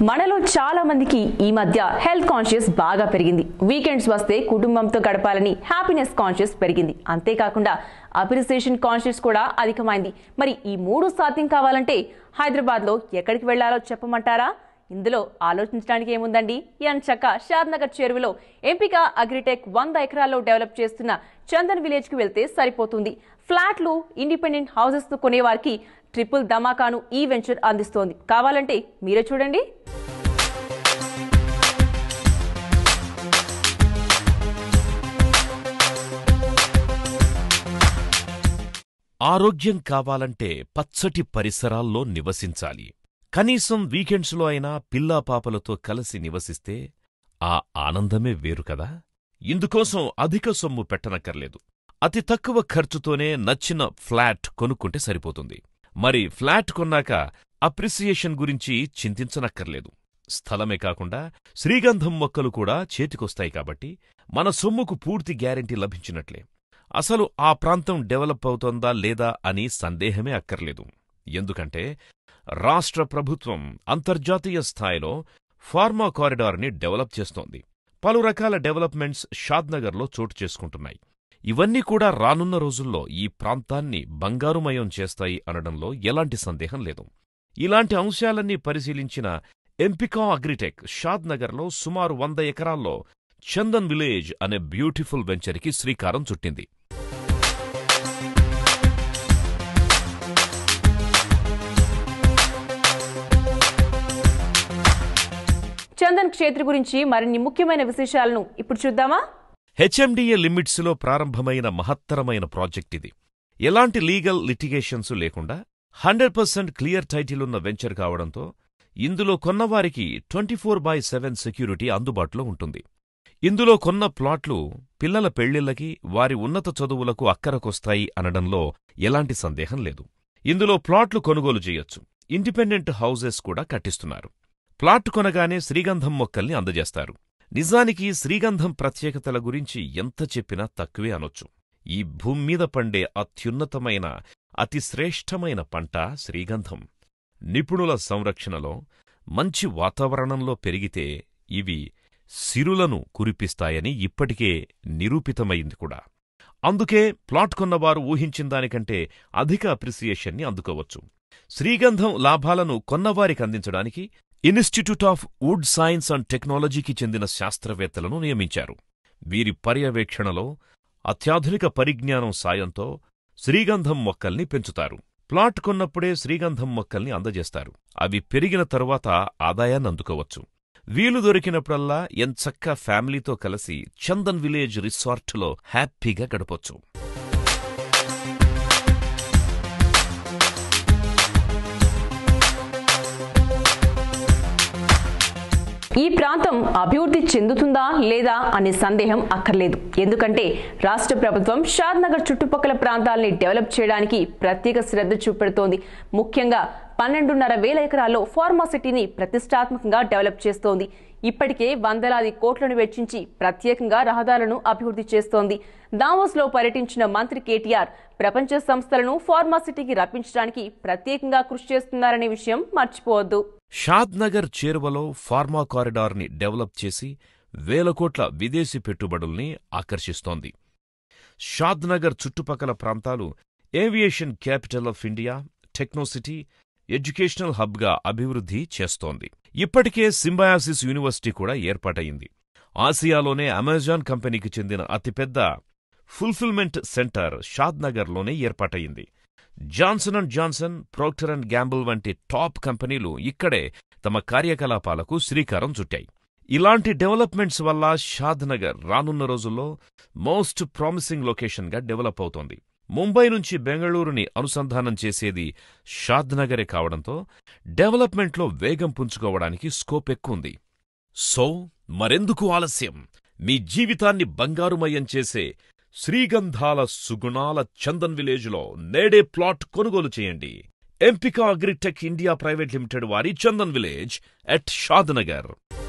మనలో చాలా మందికి ఈ మధ్య హెల్త్ కాన్షియస్ బాగా పెరిగింది వీకెండ్స్ వస్తే కుటుంబంతో గడపాలని హ్యాపీనెస్ కాన్షియస్ పెరిగింది అంతేకాకుండా అప్రిసియేషన్ కాన్షియస్ కూడా అధికమైంది మరి ఈ మూడు సాధ్యం కావాలంటే హైదరాబాద్లో ఎక్కడికి వెళ్లాలో చెప్పమంటారా ఇందులో ఆలోచించడానికి ఏముందండి చక్క షాద్ నగర్ చెరువులో ఎంపిక అగ్రిటెక్ వంద ఎకరాల్లో డెవలప్ చేస్తున్న చందన్ విలేజ్ కి వెళ్తే సరిపోతుంది ఫ్లాట్లు ఇండిపెండెంట్ హౌసెస్ తో కొనేవారికి ట్రిపుల్ ధమాకాను ఈ వెంచర్ అందిస్తోంది కావాలంటే మీరే చూడండి ఆరోగ్యం కావాలంటే పచ్చటి పరిసరాల్లో నివసించాలి కనీసం వీకెండ్స్లో అయినా పిల్లా పాపలతో కలిసి నివసిస్తే ఆ ఆనందమే వేరు కదా ఇందుకోసం అధిక సొమ్ము పెట్టనక్కర్లేదు అతి తక్కువ ఖర్చుతోనే నచ్చిన ఫ్లాట్ కొనుక్కుంటే సరిపోతుంది మరి ఫ్లాట్ కొన్నాక అప్రిసియేషన్ గురించి చింతించనక్కర్లేదు స్థలమే కాకుండా శ్రీగంధం మొక్కలు కూడా చేతికొస్తాయి కాబట్టి మన సొమ్ముకు పూర్తి గ్యారెంటీ లభించినట్లే అసలు ఆ ప్రాంతం డెవలప్ అవుతోందా లేదా అని సందేహమే అక్కర్లేదు ఎందుకంటే రాష్ట్ర ప్రభుత్వం అంతర్జాతీయ స్థాయిలో ఫార్మా కారిడార్ని డెవలప్ చేస్తోంది పలు రకాల డెవలప్మెంట్స్ షాద్నగర్లో చోటు చేసుకుంటున్నాయి ఇవన్నీ కూడా రానున్న రోజుల్లో ఈ ప్రాంతాన్ని బంగారుమయం చేస్తాయి అనడంలో ఎలాంటి సందేహం లేదు ఇలాంటి అంశాలన్నీ పరిశీలించిన ఎంపికా అగ్రిటెక్ షాద్నగర్లో సుమారు వంద ఎకరాల్లో చందన్ విలేజ్ అనే బ్యూటిఫుల్ వెంచర్కి శ్రీకారం చుట్టింది చందన్ క్షేత్ర గురించి మరిన్ని ముఖ్యమైన విశేషాలను ఇప్పుడు చూద్దామా హెచ్ఎండిఏ లిమిట్స్లో ప్రారంభమైన మహత్తరమైన ప్రాజెక్ట్ ఇది ఎలాంటి లీగల్ లిటిగేషన్స్ లేకుండా హండ్రెడ్ పర్సెంట్ క్లియర్ టైటిల్ ఉన్న వెంచర్ కావడంతో ఇందులో కొన్నవారికి twenty four by seven security అందుబాటులో ఉంటుంది ఇందులో కొన్న ప్లాట్లు పిల్లల పెళ్లిళ్లకి వారి ఉన్నత చదువులకు అక్కరకొస్తాయి అనడంలో ఎలాంటి సందేహం లేదు ఇందులో ప్లాట్లు కొనుగోలు చేయొచ్చు ఇండిపెండెంట్ హౌజెస్ కూడా కట్టిస్తున్నారు ప్లాట్ కొనగానే శ్రీగంధం మొక్కల్ని అందజేస్తారు నిజానికి శ్రీగంధం ప్రత్యేకతల గురించి ఎంత చెప్పినా తక్కువే అనొచ్చు ఈ భూమ్మీద పండే అత్యున్నతమైన అతి శ్రేష్టమైన పంట శ్రీగంధం నిపుణుల సంరక్షణలో మంచి వాతావరణంలో పెరిగితే ఇవి సిరులను కురిపిస్తాయని ఇప్పటికే నిరూపితమైంది కూడా అందుకే ప్లాట్ కొన్నవారు ఊహించిన దానికంటే అధిక అప్రిసియేషన్ని అందుకోవచ్చు శ్రీగంధం లాభాలను కొన్నవారికి అందించడానికి institute of wood science and టెక్నాలజీకి చెందిన శాస్త్రవేత్తలను నియమించారు వీరి పర్యవేక్షణలో అత్యాధునిక పరిజ్ఞానం సాయంతో శ్రీగంధం మొక్కల్ని పెంచుతారు ప్లాట్ కొన్నప్పుడే శ్రీగంధం మొక్కల్ని అందజేస్తారు అవి పెరిగిన తరువాత ఆదాయాన్ని అందుకోవచ్చు వీలు దొరికినప్పుడల్లా ఎంచక్క ఫ్యామిలీతో కలిసి చందన్ విలేజ్ రిసార్ట్లో హ్యాపీగా గడపొచ్చు ఈ ప్రాంతం అభివృద్ధి చెందుతుందా లేదా అనే సందేహం అక్కర్లేదు ఎందుకంటే రాష్ట్ర ప్రభుత్వం షాద్ నగర్ చుట్టుపక్కల ప్రాంతాల్ని డెవలప్ చేయడానికి ప్రత్యేక శ్రద్ధ చూపెడుతోంది ముఖ్యంగా పన్నెండున్నర వేల ఎకరాల్లో ఫార్మాసిటీని ప్రతిష్టాత్మకంగా డెవలప్ చేస్తోంది ఇప్పటికే వందలాది కోట్లను వెచ్చించి ప్రత్యేకంగా రహదారులను అభివృద్ధి చేస్తోంది దావోస్లో పర్యటించిన మంత్రి కేటీఆర్ ప్రపంచ సంస్థలను ఫార్మాసిటీకి రప్పించడానికి ప్రత్యేకంగా కృషి చేస్తున్నారనే విషయం మర్చిపోవద్దు షాద్నగర్ చేరువలో ఫార్మా కారిడార్ని డెవలప్ చేసి వేల కోట్ల విదేశీ పెట్టుబడుల్ని ఆకర్షిస్తోంది షాద్నగర్ చుట్టుపక్కల ప్రాంతాలు aviation capital of India techno city educational హబ్గా అభివృద్ధి చేస్తోంది ఇప్పటికే సింబయాసిస్ యూనివర్సిటీ కూడా ఏర్పాటయింది ఆసియాలోనే అమెజాన్ కంపెనీకి చెందిన అతిపెద్ద ఫుల్ఫిల్మెంట్ సెంటర్ షాద్నగర్లోనే ఏర్పాటయింది Johnson and Johnson Procter and Gamble వంటి టాప్ కంపెనీలు ఇక్కడే తమ కార్యకలాపాలకు శ్రీకారం చుట్టాయి ఇలాంటి డెవలప్మెంట్స్ వల్ల షాద్నగర్ రానున్న రోజుల్లో మోస్ట్ ప్రామిసింగ్ లొకేషన్గా డెవలప్ అవుతోంది ముంబై నుంచి బెంగళూరుని అనుసంధానం చేసేది షాద్నగరే కావడంతో డెవలప్మెంట్లో వేగం పుంజుకోవడానికి స్కోప్ ఎక్కువుంది సో మరెందుకు ఆలస్యం మీ జీవితాన్ని బంగారుమయం చేసే శ్రీగంధాల సుగుణాల చందన్ విలేజ్లో నేడే ప్లాట్ కొనుగోలు చేయండి ఎంపిక అగ్రిటెక్ ఇండియా ప్రైవేట్ లిమిటెడ్ వారి చందన్ విలేజ్ ఎట్ షాద్నగర్